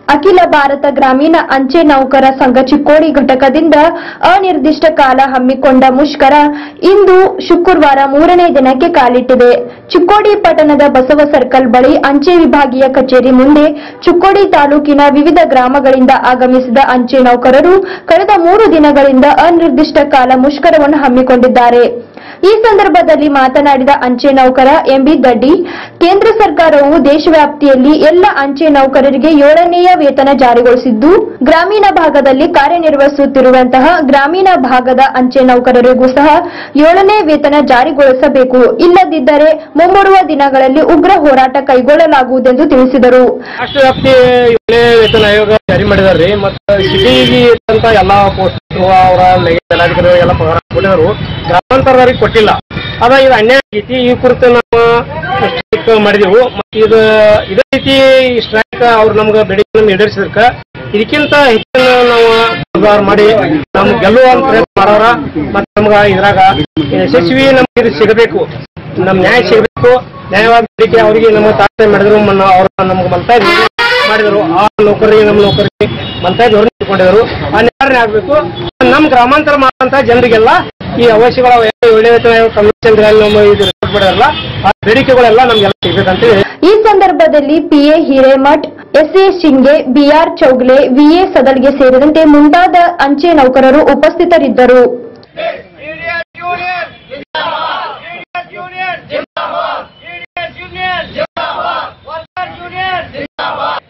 ಅಖಿಲ ಭಾರತ ಗ್ರಾಮೀಣ ಅಂಚೆ ನೌಕರ ಸಂಘ ಚಿಕ್ಕೋಡಿ ಘಟಕದಿಂದ ಅನಿರ್ದಿಷ್ಟ ಕಾಲ ಹಮ್ಮಿಕೊಂಡ ಮುಷ್ಕರ ಇಂದು ಶುಕ್ರವಾರ ಮೂರನೇ ದಿನಕ್ಕೆ ಕಾಲಿಟ್ಟಿದೆ ಚಿಕ್ಕೋಡಿ ಪಟ್ಟಣದ ಬಸವ ಸರ್ಕಲ್ ಬಳಿ ಅಂಚೆ ವಿಭಾಗೀಯ ಕಚೇರಿ ಮುಂದೆ ಚಿಕ್ಕೋಡಿ ತಾಲೂಕಿನ ವಿವಿಧ ಗ್ರಾಮಗಳಿಂದ ಆಗಮಿಸಿದ ಅಂಚೆ ನೌಕರರು ಕಳೆದ ಮೂರು ದಿನಗಳಿಂದ ಅನಿರ್ದಿಷ್ಟ ಕಾಲ ಮುಷ್ಕರವನ್ನು ಹಮ್ಮಿಕೊಂಡಿದ್ದಾರೆ ಈ ಸಂದರ್ಭದಲ್ಲಿ ಮಾತನಾಡಿದ ಅಂಚೆ ನೌಕರ ಎಂಬಿ ದಡ್ಡಿ ಕೇಂದ್ರ ಸರ್ಕಾರವು ದೇಶವ್ಯಾಪ್ತಿಯಲ್ಲಿ ಎಲ್ಲ ಅಂಚೆ ನೌಕರರಿಗೆ ಏಳನೆಯ ವೇತನ ಜಾರಿಗೊಳಿಸಿದ್ದು ಗ್ರಾಮೀಣ ಭಾಗದಲ್ಲಿ ಕಾರ್ಯನಿರ್ವಹಿಸುತ್ತಿರುವಂತಹ ಗ್ರಾಮೀಣ ಭಾಗದ ಅಂಚೆ ನೌಕರರಿಗೂ ಸಹ ಏಳನೇ ವೇತನ ಜಾರಿಗೊಳಿಸಬೇಕು ಇಲ್ಲದಿದ್ದರೆ ಮುಂಬರುವ ದಿನಗಳಲ್ಲಿ ಉಗ್ರ ಹೋರಾಟ ಕೈಗೊಳ್ಳಲಾಗುವುದೆಂದು ತಿಳಿಸಿದರು ರಾಷ್ಟ್ರ ವ್ಯಾಪ್ತಿ ಏಳನೇ ವೇತನ ಆಯೋಗ ಜಾರಿ ಮಾಡಿದಾರ್ರಿ ಮತ್ತು ಸಿಟಿಗೆ ಅಂತ ಎಲ್ಲಾ ಪೋಸ್ಟ್ ಅವರ ಜಿಲ್ಲಾಧಿಕಾರಿ ಎಲ್ಲ ಪಗಾರ ಕೊಟ್ಟಿದ್ರು ಗ್ರಾಮಾಂತರದವ್ರಿಗೆ ಕೊಟ್ಟಿಲ್ಲ ಅದ ಇದು ಅನ್ಯಾಯ ಆಗೈತಿ ಈ ಕುರಿತು ನಾವು ಸ್ಟ್ರೈಕ್ ಮಾಡಿದೆವು ಮತ್ತು ಇದು ಇದೇ ರೀತಿ ಸ್ಟ್ರೈಕ್ ಅವ್ರು ನಮ್ಗೆ ಬೇಡಿಕೆ ಈಡೇರಿಸಿದಕ್ಕ ಇದಕ್ಕಿಂತ ಹೆಚ್ಚಿನ ನಾವು ಪಗಾರ ಮಾಡಿ ನಮ್ಗೆ ಗೆಲ್ಲುವಂತ ಪ್ರಯತ್ನ ಮಾಡೋರ ಮತ್ತು ನಮ್ಗೆ ಇದ್ರಾಗ ಯಶಸ್ವಿ ನಮ್ಗೆ ಇದು ಸಿಗಬೇಕು ನಮ್ ನ್ಯಾಯ ಸಿಗಬೇಕು ನ್ಯಾಯವಾದ ಬೇಡಿಕೆ ಅವರಿಗೆ ನಮ್ಮ ತಾಳ್ಮೆ ಮಾಡಿದ್ರು ಮನ್ನ- ಅವ್ರ ನಮ್ಗೆ ಮಲ್ತಾ ಮಾಡಿದ್ರು ಆ ನೌಕರಿಗೆ ನಮ್ಮ ನೌಕರಿಗೆ ಮಲ್ತಾ ಹೊರಗೆ ಇಟ್ಕೊಂಡಿದ್ರು ಆ ನಿವಾರಣೆ ಆಗ್ಬೇಕು ನಮ್ಮ ಗ್ರಾಮಾಂತರ ಮಾಡುವಂತ ಜನರಿಗೆಲ್ಲ ಈ ಅವಶ್ಯಗಳ ಒಳ್ಳೆ ವೇತನ ಕಮಿಷನ್ ನಮ್ಮ ಇದು ರಿಪೋರ್ಟ್ ಮಾಡಿರಲ್ಲ ಆ ಬೇಡಿಕೆಗಳೆಲ್ಲ ನಮ್ಗೆಲ್ಲ ಸಿಗ್ಬೇಕಂತ ಹೇಳಿ ಈ ಸಂದರ್ಭದಲ್ಲಿ PA Hiremath SA Shinge BR Chougle VA Sadalge ಸೇರಿದಂತೆ ಮುಂತಾದ ಅಂಚೆ ನೌಕರರು ಉಪಸ್ಥಿತರಿದ್ದರು Union, Union, Zindabad. Union, Union, Zindabad. Union, Union, Zindabad. Worker Union, Zindabad.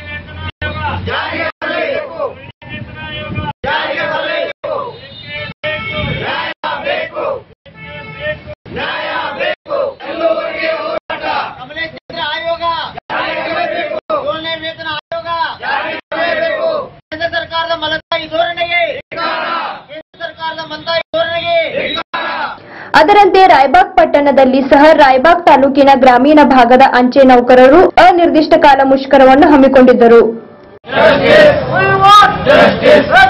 ಜಾರಿಗೆ ಬರಬೇಕು. ಜಾರಿಗೆ ಬರಬೇಕು. ನ್ಯಾಯ ಬೇಕು. ನ್ಯಾಯ ಬೇಕು. ಎಲ್ಲುವರೆಗೆ ಹೋರಾಟ. ಕಮಲೇಶ್ವರ ಆಯೋಗ ಜಾರಿಗೆ ಬರಬೇಕು. ಏಳನೇ ವೇತನ ಆಯೋಗ ಜಾರಿಗೆ ಬರಬೇಕು. ಕೇಂದ್ರ ಸರ್ಕಾರದ ಮಲತಾಯಿ ಧೋರಣೆಗೆ ಕೇಂದ್ರ ಸರ್ಕಾರದ ಮಲತಾಯಿ ಧೋರಣೆಗೆ ಅದರಂತೆ ರಾಯಬಾಗ್ ಪಟ್ಟಣದಲ್ಲಿ ಸಹ ರಾಯಬಾಗ್ ತಾಲೂಕಿನ ಗ್ರಾಮೀಣ ಭಾಗದ ಅಂಚೆ ನೌಕರರು ಅನಿರ್ದಿಷ್ಟ ಕಾಲ ಮುಷ್ಕರವನ್ನು ಹಮ್ಮಿಕೊಂಡಿದ್ದರು We want justice.